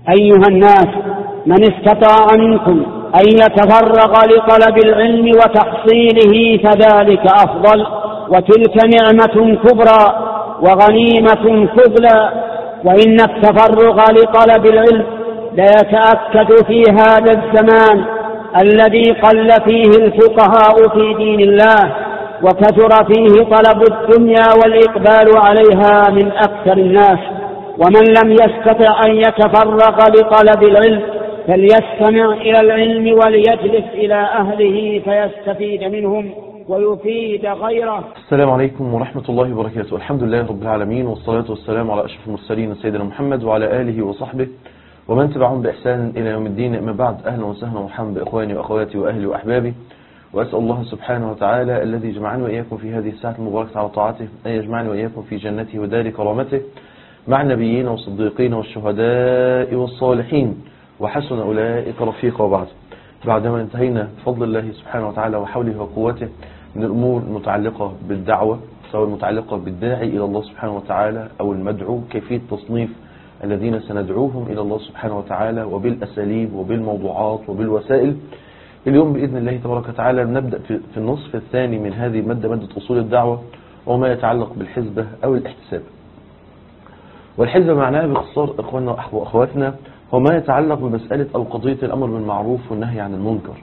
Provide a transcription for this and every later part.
أيها الناس من استطاع منكم أن يتفرغ لطلب العلم وتحصيله فذلك أفضل وتلك نعمة كبرى وغنيمة فضلى وإن التفرغ لطلب العلم ليتأكد في هذا الزمان الذي قل فيه الفقهاء في دين الله وكثر فيه طلب الدنيا والإقبال عليها من أكثر الناس ومن لم يستطع أن يتفرغ لطلب العلم فليستمع إلى العلم وليجلس إلى أهله فيستفيد منهم ويفيد غيره السلام عليكم ورحمة الله وبركاته الحمد لله رب العالمين والصلاة والسلام على أشرف المرسلين سيدنا محمد وعلى آله وصحبه ومن تبعهم بإحسان إلى يوم الدين أما بعد أهلا وسهلا ومرحبا بإخواني وأخواتي وأهلي وأحبابي وأسأل الله سبحانه وتعالى الذي جمعني وإياكم في هذه الساعة المباركة على طاعته أن يجمعني وإياكم في جنته ودار كرامته مع النبيين والصديقين والشهداء والصالحين وحسن أولئك رفيقا وبعد بعدما انتهينا بفضل الله سبحانه وتعالى وحوله وقوته من الأمور المتعلقة بالدعوة سواء المتعلقة بالداعي إلى الله سبحانه وتعالى أو المدعو كيفية تصنيف الذين سندعوهم إلى الله سبحانه وتعالى وبالأساليب وبالموضوعات وبالوسائل اليوم بإذن الله تبارك وتعالى نبدأ في النصف الثاني من هذه المادة مادة أصول الدعوة وما يتعلق بالحزبة أو الاحتساب والحزبة معناها باختصار إخواننا وأخواتنا هو ما يتعلق بمسألة أو قضية الأمر بالمعروف والنهي عن المنكر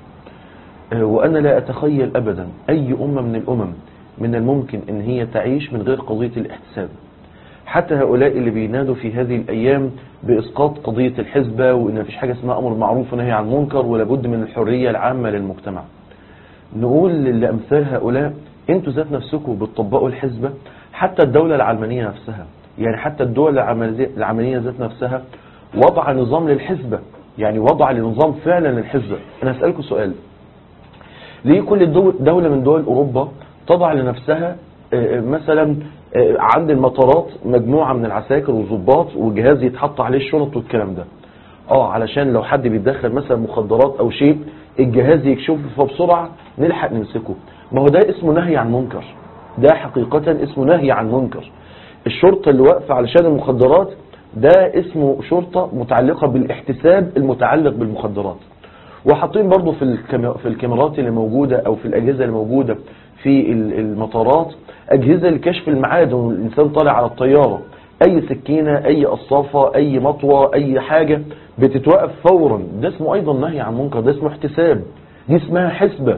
وأنا لا أتخيل أبدا أي أمة من الأمم من الممكن أن هي تعيش من غير قضية الاحتساب حتى هؤلاء اللي بينادوا في هذه الأيام بإسقاط قضية الحزبة وإن مفيش حاجة اسمها أمر معروف ونهي عن منكر ولا بد من الحرية العامة للمجتمع نقول لأمثال هؤلاء انتوا ذات نفسكم بتطبقوا الحزبة حتى الدولة العلمانية نفسها يعني حتى الدول العملية ذات نفسها وضع نظام للحزبة يعني وضع لنظام فعلا للحزبة أنا أسألكم سؤال ليه كل دولة من دول أوروبا تضع لنفسها مثلا عند المطارات مجموعة من العساكر والظباط وجهاز يتحط عليه الشنط والكلام ده اه علشان لو حد بيتدخل مثلا مخدرات او شيء الجهاز يكشفه فبسرعة نلحق نمسكه ما هو ده اسمه نهي عن منكر ده حقيقة اسمه نهي عن منكر الشرطة اللي واقفة علشان المخدرات ده اسمه شرطة متعلقة بالاحتساب المتعلق بالمخدرات وحاطين برضو في في الكاميرات اللي موجودة او في الاجهزة اللي موجودة في المطارات اجهزة لكشف المعادن والانسان طالع على الطيارة اي سكينة اي قصافة اي مطوة اي حاجة بتتوقف فورا ده اسمه ايضا نهي عن منكر ده اسمه احتساب دي اسمها حسبة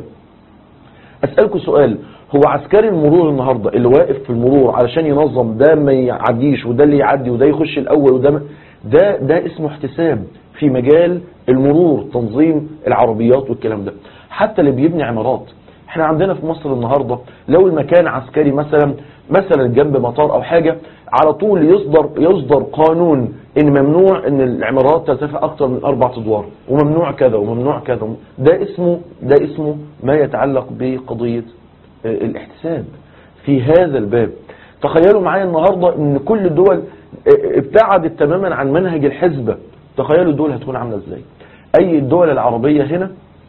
اسألكم سؤال هو عسكري المرور النهاردة اللي واقف في المرور علشان ينظم ده ما يعديش وده اللي يعدي وده يخش الاول وده ده ده اسمه احتساب في مجال المرور تنظيم العربيات والكلام ده حتى اللي بيبني عمارات احنا عندنا في مصر النهاردة لو المكان عسكري مثلا مثلا جنب مطار او حاجة على طول يصدر يصدر قانون ان ممنوع ان العمارات ترتفع اكتر من اربع ادوار وممنوع كذا وممنوع كذا ده اسمه ده اسمه ما يتعلق بقضية الاحتساب في هذا الباب تخيلوا معايا النهاردة ان كل الدول ابتعدت تماما عن منهج الحزبة تخيلوا الدول هتكون عاملة ازاي اي الدول العربية هنا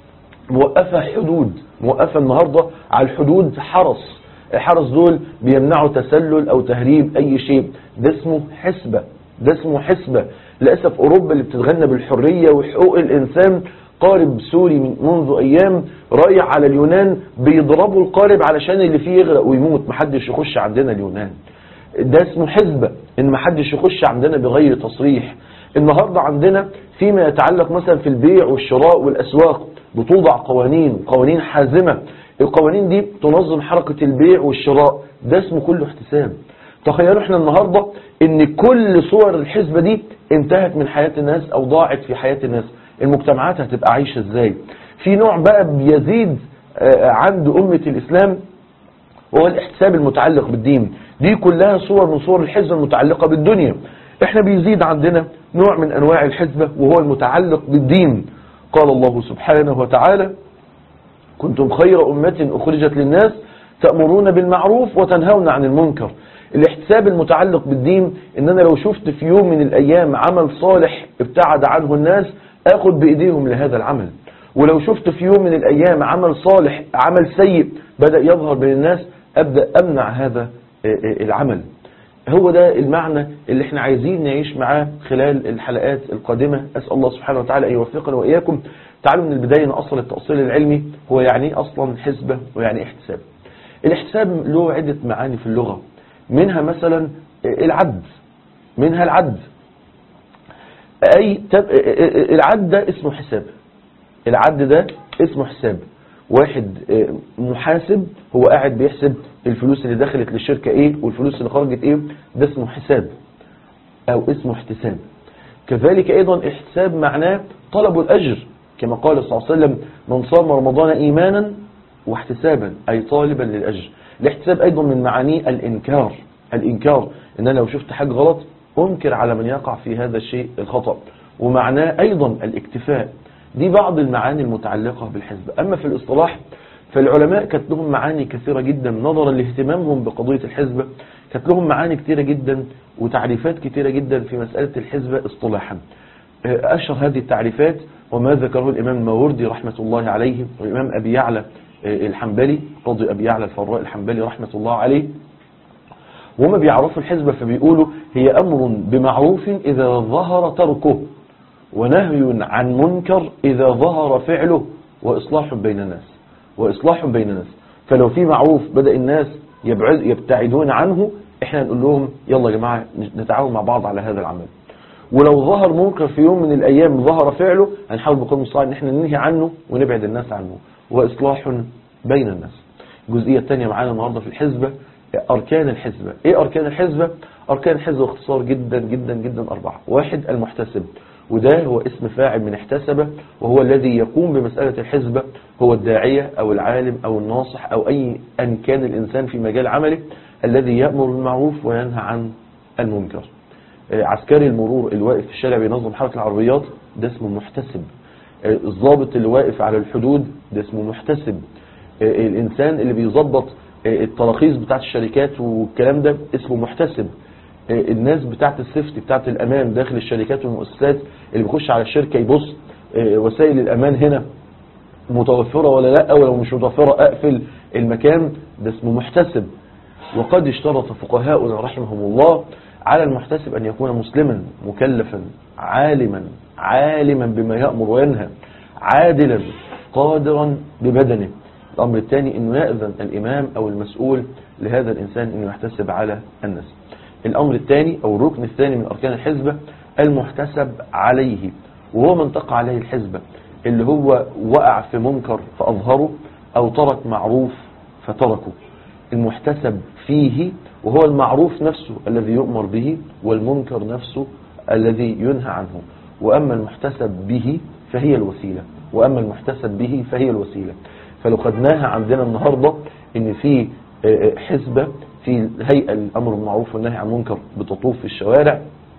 موقفة حدود موقفة النهاردة على الحدود حرس الحرس دول بيمنعوا تسلل او تهريب اي شيء ده اسمه حسبة ده اسمه حسبة للأسف اوروبا اللي بتتغنى بالحرية وحقوق الانسان قارب سوري من منذ ايام رايح على اليونان بيضربوا القارب علشان اللي فيه يغرق ويموت محدش يخش عندنا اليونان ده اسمه حزبة ان محدش يخش عندنا بغير تصريح النهاردة عندنا فيما يتعلق مثلا في البيع والشراء والاسواق بتوضع قوانين قوانين حازمة القوانين دي تنظم حركة البيع والشراء ده اسمه كله احتساب تخيلوا احنا النهاردة ان كل صور الحزبة دي انتهت من حياة الناس او ضاعت في حياة الناس المجتمعات هتبقى عايشة ازاي في نوع بقى بيزيد عند أمة الإسلام وهو الاحتساب المتعلق بالدين دي كلها صور من صور الحزبة المتعلقة بالدنيا احنا بيزيد عندنا نوع من أنواع الحزبة وهو المتعلق بالدين قال الله سبحانه وتعالى كنتم خير أمة أخرجت للناس تأمرون بالمعروف وتنهون عن المنكر الاحتساب المتعلق بالدين ان انا لو شفت في يوم من الايام عمل صالح ابتعد عنه الناس اخد بايديهم لهذا العمل ولو شفت في يوم من الايام عمل صالح عمل سيء بدأ يظهر بين الناس ابدأ امنع هذا العمل هو ده المعنى اللي احنا عايزين نعيش معاه خلال الحلقات القادمة أسأل الله سبحانه وتعالى أن يوفقنا وإياكم تعالوا من البداية نأصل التأصيل العلمي هو يعني إيه أصلا حسبة ويعني إيه احتساب الاحتساب له عدة معاني في اللغة منها مثلا العد منها العد أي تب... العد ده اسمه حساب العد ده اسمه حساب واحد محاسب هو قاعد بيحسب الفلوس اللي دخلت للشركة ايه والفلوس اللي خرجت ايه ده اسمه حساب او اسمه احتساب كذلك ايضا احتساب معناه طلب الاجر كما قال صلى الله عليه وسلم من صام رمضان ايمانا واحتسابا اي طالبا للاجر الاحتساب ايضا من معانيه الانكار الانكار ان انا لو شفت حاجة غلط انكر على من يقع في هذا الشيء الخطأ ومعناه ايضا الاكتفاء دي بعض المعاني المتعلقة بالحزب أما في الاصطلاح فالعلماء كانت لهم معاني كثيرة جدا نظرا لاهتمامهم بقضية الحزبة كانت لهم معاني كثيرة جدا وتعريفات كثيرة جدا في مسألة الحزبة اصطلاحا أشهر هذه التعريفات وما ذكره الإمام الماوردي رحمة الله عليه والإمام أبي يعلى الحنبلي قاضي أبي يعلى الفراء الحنبلي رحمة الله عليه وهم بيعرفوا الحزبة فبيقولوا هي أمر بمعروف إذا ظهر تركه ونهي عن منكر إذا ظهر فعله وإصلاح بين الناس وإصلاح بين الناس فلو في معروف بدأ الناس يبعد يبتعدون عنه احنا نقول لهم يلا يا جماعة نتعاون مع بعض على هذا العمل ولو ظهر منكر في يوم من الأيام ظهر فعله هنحاول بقدر المستطاع ان احنا ننهي عنه ونبعد الناس عنه وإصلاح بين الناس الجزئية الثانية معانا النهاردة في الحزبة أركان الحزبة إيه أركان الحزبة؟ أركان الحزبة باختصار جدا جدا جدا أربعة واحد المحتسب وده هو اسم فاعل من احتسب وهو الذي يقوم بمسألة الحزبة هو الداعية أو العالم أو الناصح أو أي أن كان الإنسان في مجال عمله الذي يأمر بالمعروف وينهى عن المنكر عسكري المرور اللي واقف في الشارع بينظم حركة العربيات ده اسمه محتسب الضابط اللي واقف على الحدود ده اسمه محتسب الإنسان اللي بيظبط التراخيص بتاعت الشركات والكلام ده اسمه محتسب الناس بتاعت السيفتي بتاعت الأمان داخل الشركات والمؤسسات اللي بيخش على الشركة يبص وسائل الأمان هنا متوفرة ولا لا ولو مش متوفرة أقفل المكان ده اسمه محتسب وقد اشترط فقهاؤنا رحمهم الله على المحتسب أن يكون مسلما مكلفا عالما عالما بما يأمر وينهى عادلا قادرا ببدنه الأمر الثاني أنه يأذن الإمام أو المسؤول لهذا الإنسان أنه يحتسب على الناس الأمر الثاني أو الركن الثاني من أركان الحزبة المحتسب عليه وهو من تقع عليه الحزبة اللي هو وقع في منكر فأظهره أو ترك معروف فتركه المحتسب فيه وهو المعروف نفسه الذي يؤمر به والمنكر نفسه الذي ينهى عنه وأما المحتسب به فهي الوسيلة وأما المحتسب به فهي الوسيلة فلو خدناها عندنا النهاردة ان في حزبة في هيئة الأمر بالمعروف والنهي عن المنكر بتطوف في الشوارع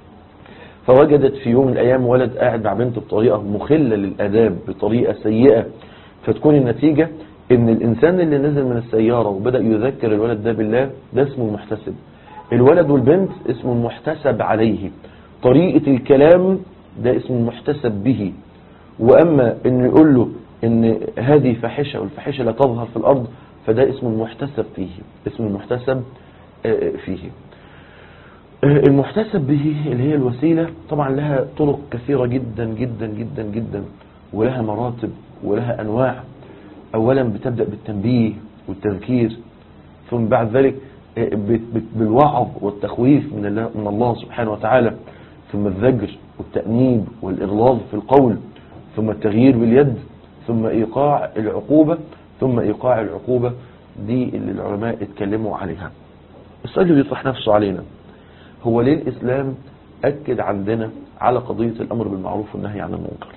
فوجدت في يوم من الأيام ولد قاعد مع بنت بطريقة مخلة للأداب بطريقة سيئة فتكون النتيجة ان الإنسان اللي نزل من السيارة وبدأ يذكر الولد ده بالله ده اسمه المحتسب الولد والبنت اسمه المحتسب عليه طريقة الكلام ده اسمه المحتسب به وأما انه يقول له ان هذه فاحشة والفاحشة لا تظهر في الأرض فده اسم المحتسب فيه اسم المحتسب فيه المحتسب به اللي هي الوسيلة طبعا لها طرق كثيرة جدا جدا جدا جدا ولها مراتب ولها أنواع أولا بتبدأ بالتنبيه والتذكير ثم بعد ذلك بالوعظ والتخويف من الله, من الله سبحانه وتعالى ثم الزجر والتأنيب والإغلاظ في القول ثم التغيير باليد ثم إيقاع العقوبة ثم إيقاع العقوبة دي اللي العلماء اتكلموا عليها السؤال اللي بيطرح نفسه علينا هو ليه الإسلام أكد عندنا على قضية الأمر بالمعروف والنهي عن المنكر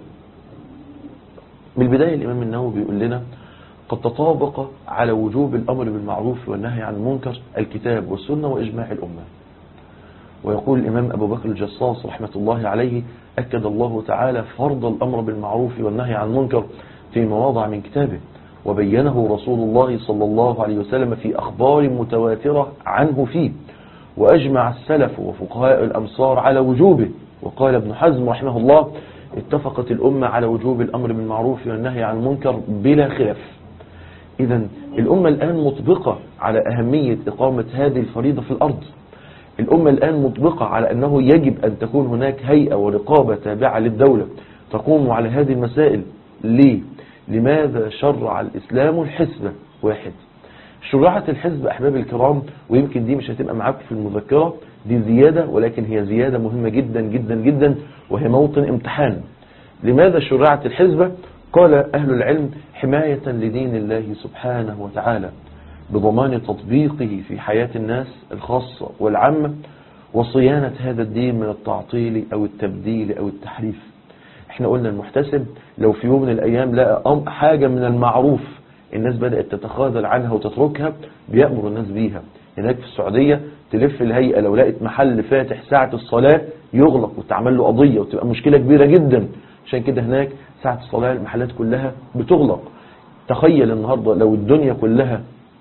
من البداية الإمام النووي بيقول لنا قد تطابق على وجوب الأمر بالمعروف والنهي عن المنكر الكتاب والسنة وإجماع الأمة ويقول الإمام أبو بكر الجصاص رحمة الله عليه أكد الله تعالى فرض الأمر بالمعروف والنهي عن المنكر في مواضع من كتابه وبينه رسول الله صلى الله عليه وسلم في أخبار متواترة عنه فيه وأجمع السلف وفقهاء الأمصار على وجوبه وقال ابن حزم رحمه الله اتفقت الأمة على وجوب الأمر بالمعروف والنهي عن المنكر بلا خلاف إذا الأمة الآن مطبقة على أهمية إقامة هذه الفريضة في الأرض الأمة الآن مطبقة على أنه يجب أن تكون هناك هيئة ورقابة تابعة للدولة تقوم على هذه المسائل ليه؟ لماذا شرع الإسلام الحسبة واحد شرعة الحزب أحباب الكرام ويمكن دي مش هتبقى معاك في المذكرة دي زيادة ولكن هي زيادة مهمة جدا جدا جدا وهي موطن امتحان لماذا شرعت الحزبة قال أهل العلم حماية لدين الله سبحانه وتعالى بضمان تطبيقه في حياة الناس الخاصة والعامة وصيانة هذا الدين من التعطيل أو التبديل أو التحريف احنا قلنا المحتسب لو في يوم من الأيام لقى حاجة من المعروف الناس بدأت تتخاذل عنها وتتركها بيأمر الناس بيها هناك في السعودية تلف الهيئة لو لقت محل فاتح ساعة الصلاة يغلق وتعمل له قضية وتبقى مشكلة كبيرة جدا عشان كده هناك ساعة الصلاة المحلات كلها بتغلق تخيل النهاردة لو الدنيا كلها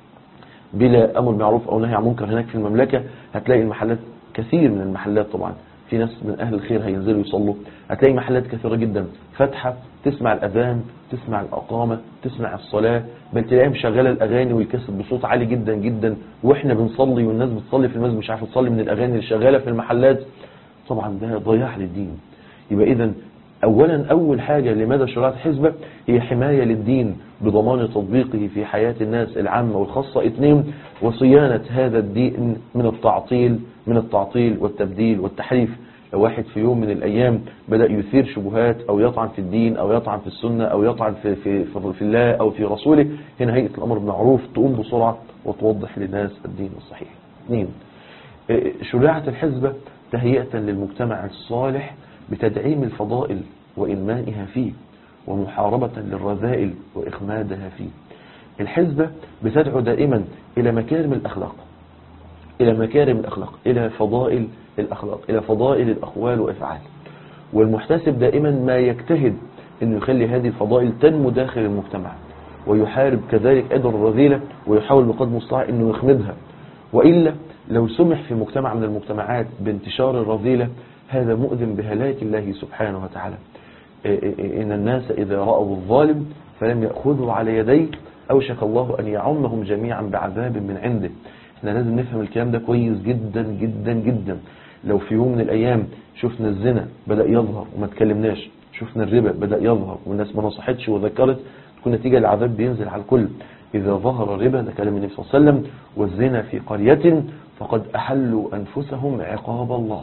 بلا أمر معروف أو نهي عن منكر هناك في المملكة هتلاقي المحلات كثير من المحلات طبعا في ناس من أهل الخير هينزلوا يصلوا هتلاقي محلات كثيرة جدا فاتحة تسمع الأذان تسمع الأقامة تسمع الصلاة بل تلاقيها مشغلة الأغاني والكسب بصوت عالي جدا جدا وإحنا بنصلي والناس بتصلي في المسجد مش عارفة تصلي من الأغاني اللي شغالة في المحلات طبعا ده ضياع للدين يبقى إذا أولا أول حاجة لماذا شرعت حزبة هي حماية للدين بضمان تطبيقه في حياة الناس العامة والخاصة اثنين وصيانة هذا الدين من التعطيل من التعطيل والتبديل والتحريف لو واحد في يوم من الأيام بدأ يثير شبهات أو يطعن في الدين أو يطعن في السنة أو يطعن في, في, في, في الله أو في رسوله هنا هيئة الأمر بالمعروف تقوم بسرعة وتوضح للناس الدين الصحيح اثنين شريعة الحزبة تهيئة للمجتمع الصالح بتدعيم الفضائل وإنمائها فيه ومحاربة للرذائل وإخمادها فيه الحزبة بتدعو دائما إلى مكارم الأخلاق إلى مكارم الأخلاق إلى فضائل الأخلاق إلى فضائل الأقوال وإفعال والمحتسب دائما ما يجتهد أنه يخلي هذه الفضائل تنمو داخل المجتمع ويحارب كذلك أيضا الرذيلة ويحاول بقدر المستطاع أنه يخمدها وإلا لو سمح في مجتمع من المجتمعات بانتشار الرذيلة هذا مؤذن بهلاك الله سبحانه وتعالى إن الناس إذا رأوا الظالم فلم يأخذوا على يديه أوشك الله أن يعمهم جميعا بعذاب من عنده احنا لازم نفهم الكلام ده كويس جدا جدا جدا لو في يوم من الأيام شفنا الزنا بدأ يظهر وما تكلمناش شفنا الربا بدأ يظهر والناس ما نصحتش وذكرت تكون نتيجة العذاب بينزل على الكل إذا ظهر الربا ده كلام النبي صلى الله عليه وسلم والزنا في قرية فقد أحلوا أنفسهم عقاب الله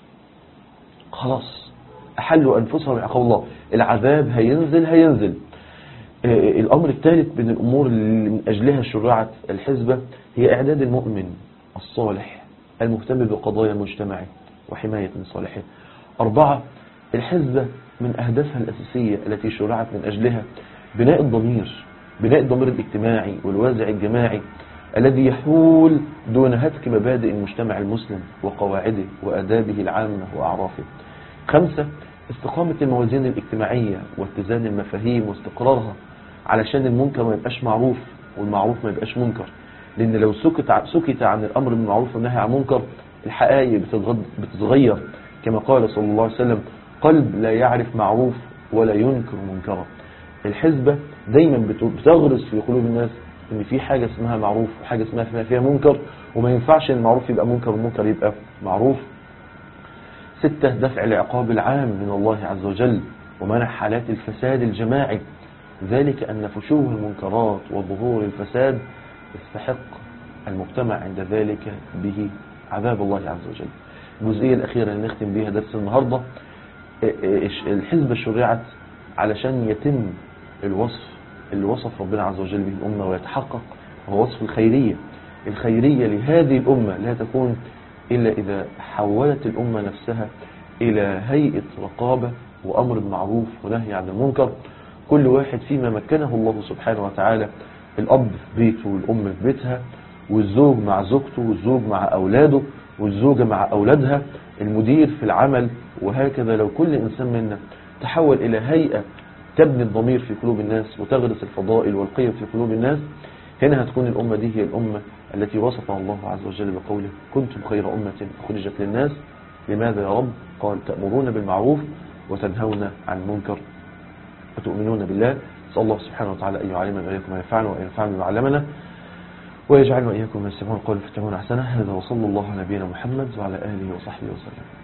خلاص أحلوا أنفسهم عقاب الله العذاب هينزل هينزل الأمر الثالث من الأمور اللي من أجلها شرعت الحزبة هي إعداد المؤمن الصالح المهتم بقضايا مجتمعه وحماية مصالحه أربعة الحزبة من أهدافها الأساسية التي شرعت من أجلها بناء الضمير بناء الضمير الاجتماعي والوازع الجماعي الذي يحول دون هتك مبادئ المجتمع المسلم وقواعده وأدابه العامة وأعرافه خمسة استقامة الموازين الاجتماعية واتزان المفاهيم واستقرارها علشان المنكر ما يبقاش معروف والمعروف ما يبقاش منكر لأن لو سكت سكت عن الأمر بالمعروف والنهي عن المنكر الحقائق بتتغير كما قال صلى الله عليه وسلم قلب لا يعرف معروف ولا ينكر منكرا الحزبة دايما بتغرس في قلوب الناس ان في حاجة اسمها معروف وحاجة اسمها فيها منكر وما ينفعش المعروف يبقى منكر والمنكر يبقى معروف ستة دفع العقاب العام من الله عز وجل ومنع حالات الفساد الجماعي ذلك أن فشوه المنكرات وظهور الفساد يستحق المجتمع عند ذلك به عذاب الله عز وجل الجزئية الأخيرة اللي نختم بها درس النهاردة الحزب شرعت علشان يتم الوصف اللي وصف ربنا عز وجل به الأمة ويتحقق هو وصف الخيرية الخيرية لهذه الأمة لا تكون إلا إذا حولت الأمة نفسها إلى هيئة رقابة وأمر بالمعروف ونهي عن المنكر كل واحد فيما مكنه الله سبحانه وتعالى الأب في بيته والأم في بيتها والزوج مع زوجته والزوج مع أولاده والزوجة مع أولادها المدير في العمل وهكذا لو كل إنسان منا تحول إلى هيئة تبني الضمير في قلوب الناس وتغرس الفضائل والقيم في قلوب الناس هنا هتكون الأمة دي هي الأمة التي وصفها الله عز وجل بقوله كنتم خير أمة أخرجت للناس لماذا يا رب قال تأمرون بالمعروف وتنهون عن المنكر وتؤمنون بالله نسأل الله سبحانه وتعالى أن يعلمنا وإياكم ما ينفعنا وأن ينفعنا بما علمنا ويجعلنا وإياكم من يستمعون القول فيتبعون أحسنه هذا وصلى الله على نبينا محمد وعلى آله وصحبه وسلم